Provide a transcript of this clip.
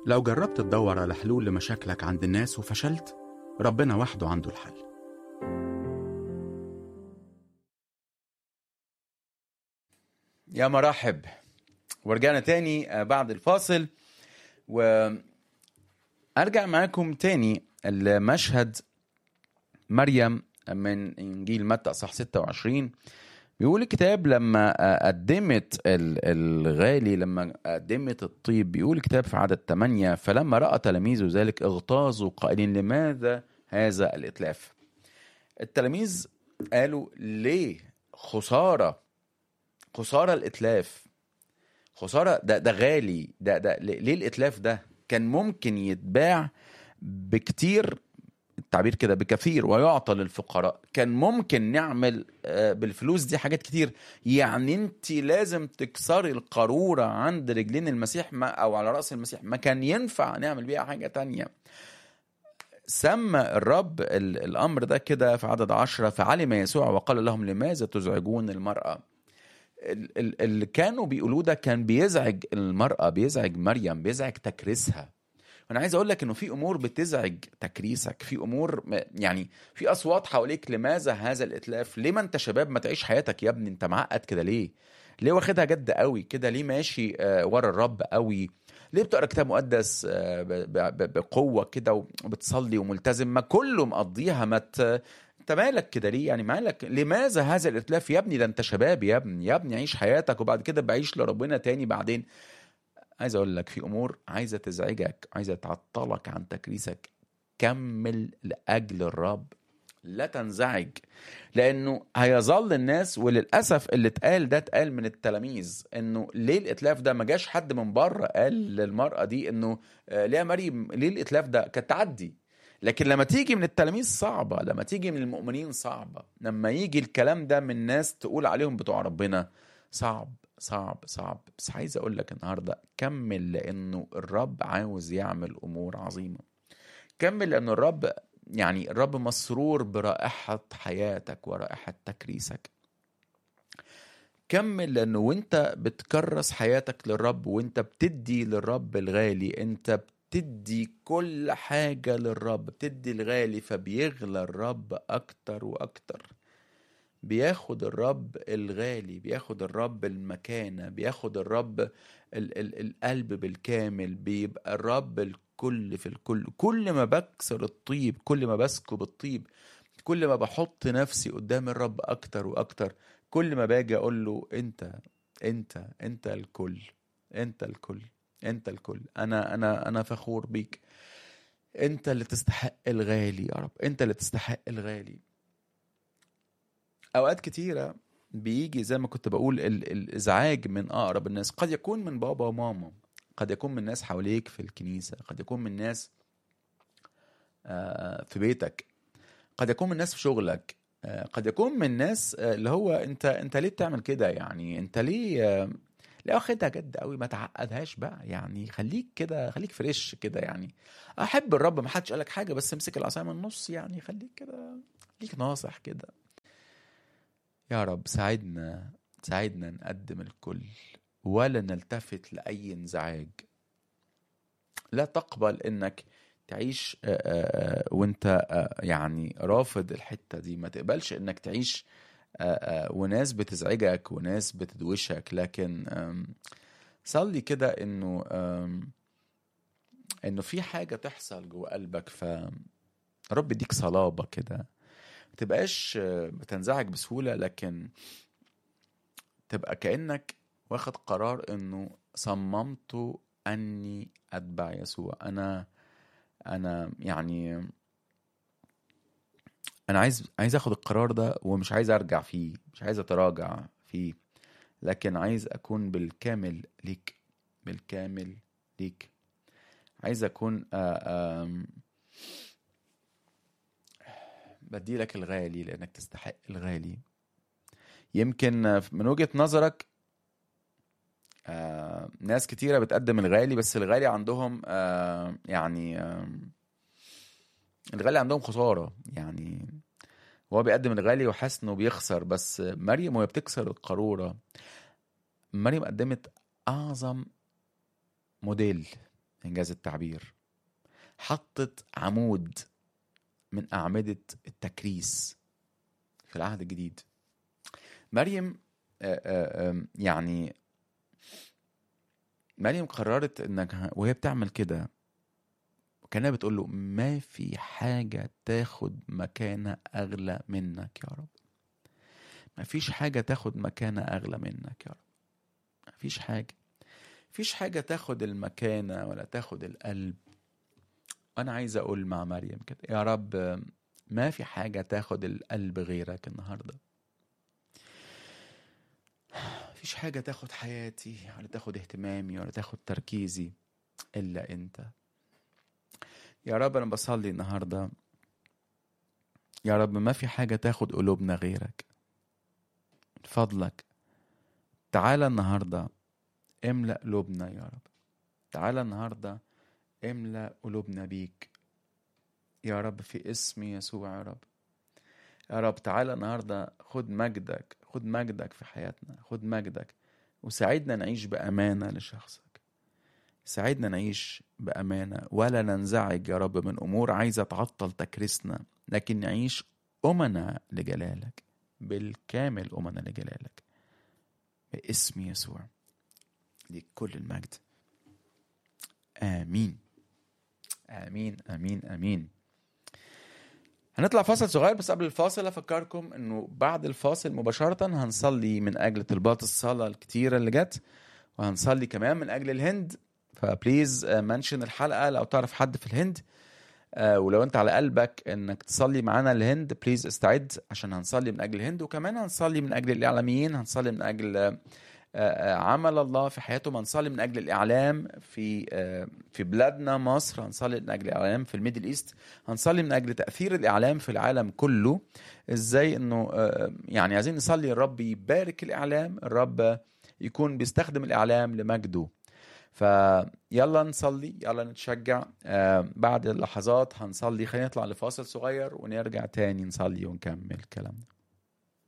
لو جربت تدور على حلول لمشاكلك عند الناس وفشلت ربنا وحده عنده الحل يا مرحب ورجعنا تاني آه، بعد الفاصل وارجع معاكم تاني المشهد مريم من انجيل متى اصح 26 بيقول الكتاب لما آه، قدمت ال- الغالي لما قدمت الطيب بيقول الكتاب في عدد 8 فلما راى تلاميذه ذلك اغتاظوا قائلين لماذا هذا الاتلاف التلاميذ قالوا ليه خساره خساره الاتلاف خساره ده ده غالي ده ده ليه الاتلاف ده كان ممكن يتباع بكتير التعبير كده بكثير ويعطى للفقراء كان ممكن نعمل آه، بالفلوس دي حاجات كتير يعني انت لازم تكسري القارورة عند رجلين المسيح ما او على رأس المسيح ما كان ينفع نعمل بيها حاجة تانية سمى الرب ال- الأمر ده كده في عدد عشرة فعلم يسوع وقال لهم لماذا تزعجون المرأة ال- ال- اللي كانوا بيقولوه ده كان بيزعج المرأة بيزعج مريم بيزعج تكريسها انا عايز اقول لك انه في امور بتزعج تكريسك في امور م- يعني في اصوات حواليك لماذا هذا الاتلاف ليه ما انت شباب ما تعيش حياتك يا ابني انت معقد كده ليه ليه واخدها جد قوي كده ليه ماشي آه، ورا الرب قوي ليه بتقرا كتاب مقدس آه، ب- ب- ب- بقوه كده وبتصلي وملتزم ما كله مقضيها ما ت... انت مالك كده ليه يعني مالك لماذا هذا الاتلاف يا ابني ده انت شباب يا ابني يا ابني عيش حياتك وبعد كده بعيش لربنا تاني بعدين عايز اقول لك في امور عايزه تزعجك عايزه تعطلك عن تكريسك كمل لاجل الرب لا تنزعج لانه هيظل الناس وللاسف اللي اتقال ده اتقال من التلاميذ انه ليه الاتلاف ده ما جاش حد من بره قال للمراه دي انه آه، ليه يا مريم ليه الاتلاف ده كانت تعدي لكن لما تيجي من التلاميذ صعبه لما تيجي من المؤمنين صعبه لما يجي الكلام ده من ناس تقول عليهم بتوع ربنا صعب صعب صعب بس عايز اقول لك النهارده كمل لانه الرب عاوز يعمل امور عظيمه كمل لأن الرب يعني الرب مسرور برائحة حياتك ورائحة تكريسك كمل لأنه وانت بتكرس حياتك للرب وانت بتدي للرب الغالي انت بتدي كل حاجة للرب بتدي الغالي فبيغلى الرب أكتر وأكتر بياخد الرب الغالي بياخد الرب المكانة بياخد الرب ال ال القلب بالكامل بيبقى الرب الكل في الكل كل ما بكسر الطيب كل ما بسكب الطيب كل ما بحط نفسي قدام الرب أكتر وأكتر كل ما باجي أقول له أنت أنت أنت الكل أنت الكل أنت الكل أنا أنا أنا فخور بيك أنت اللي تستحق الغالي يا رب أنت اللي تستحق الغالي اوقات كتيره بيجي زي ما كنت بقول ال- الازعاج من اقرب الناس قد يكون من بابا وماما قد يكون من ناس حواليك في الكنيسه قد يكون من ناس آه، في بيتك قد يكون من ناس في شغلك آه، قد يكون من ناس آه، اللي هو انت انت ليه بتعمل كده يعني انت ليه آه، ليه واخدها جد قوي ما تعقدهاش بقى يعني خليك كده خليك فريش كده يعني احب الرب ما حدش قالك حاجه بس امسك العصايه من النص يعني خليك كده خليك ناصح كده يا رب ساعدنا ساعدنا نقدم الكل ولا نلتفت لأي انزعاج لا تقبل انك تعيش آه، آه، آه، وانت آه، يعني رافض الحتة دي ما تقبلش انك تعيش آه، آه، وناس بتزعجك وناس بتدوشك لكن آم، صلي كده انه آم، انه في حاجة تحصل جوه قلبك ف رب يديك صلابة كده ما تبقاش آه، بتنزعج بسهولة لكن تبقى كأنك واخد قرار انه صممت اني اتبع يسوع انا انا يعني انا عايز عايز اخد القرار ده ومش عايز ارجع فيه مش عايز اتراجع فيه لكن عايز اكون بالكامل ليك بالكامل ليك عايز اكون آه، آم، بدي لك الغالي لانك تستحق الغالي يمكن آه، من وجهة نظرك آه، ناس كتيرة بتقدم الغالي بس الغالي عندهم آه، يعني آه، الغالي عندهم خسارة يعني هو بيقدم الغالي وحاسس انه بيخسر بس مريم وهي بتكسر القارورة مريم قدمت اعظم موديل انجاز التعبير حطت عمود من اعمده التكريس في العهد الجديد مريم آه، آه، آم، يعني مريم قررت انك وهي بتعمل كده كانها بتقول له ما في حاجه تاخد مكانه اغلى منك يا رب ما فيش حاجه تاخد مكانه اغلى منك يا رب ما فيش حاجه فيش حاجه تاخد المكانه ولا تاخد القلب انا عايز اقول مع مريم كده يا رب ما في حاجه تاخد القلب غيرك النهارده مفيش حاجة تاخد حياتي ولا تاخد اهتمامي ولا تاخد تركيزي إلا أنت يا رب أنا بصلي النهاردة يا رب ما في حاجة تاخد قلوبنا غيرك من فضلك تعالى النهاردة املأ قلوبنا يا رب تعالى النهاردة املأ قلوبنا بيك يا رب في اسم يسوع يا رب يا رب تعالى النهاردة خد مجدك خد مجدك في حياتنا خد مجدك وساعدنا نعيش بأمانة لشخصك ساعدنا نعيش بأمانة ولا ننزعج يا رب من أمور عايزة تعطل تكريسنا لكن نعيش أمنا لجلالك بالكامل أمنا لجلالك باسم يسوع ليك كل المجد آمين آمين آمين آمين هنطلع فاصل صغير بس قبل الفاصل افكركم انه بعد الفاصل مباشره هنصلي من اجل طلبات الصلاه الكتيره اللي جت وهنصلي كمان من اجل الهند فبليز منشن الحلقه لو تعرف حد في الهند آه، ولو انت على قلبك انك تصلي معانا الهند بليز استعد عشان هنصلي من اجل الهند وكمان هنصلي من اجل الاعلاميين هنصلي من اجل آه، آه، عمل الله في حياتهم هنصلي من اجل الاعلام في آه، في بلادنا مصر هنصلي من اجل الاعلام في الميدل ايست هنصلي من اجل تاثير الاعلام في العالم كله ازاي انه آه، يعني عايزين نصلي الرب يبارك الاعلام الرب يكون بيستخدم الاعلام لمجده فيلا نصلي يلا نتشجع آه، بعد اللحظات هنصلي خلينا نطلع لفاصل صغير ونرجع تاني نصلي ونكمل كلامنا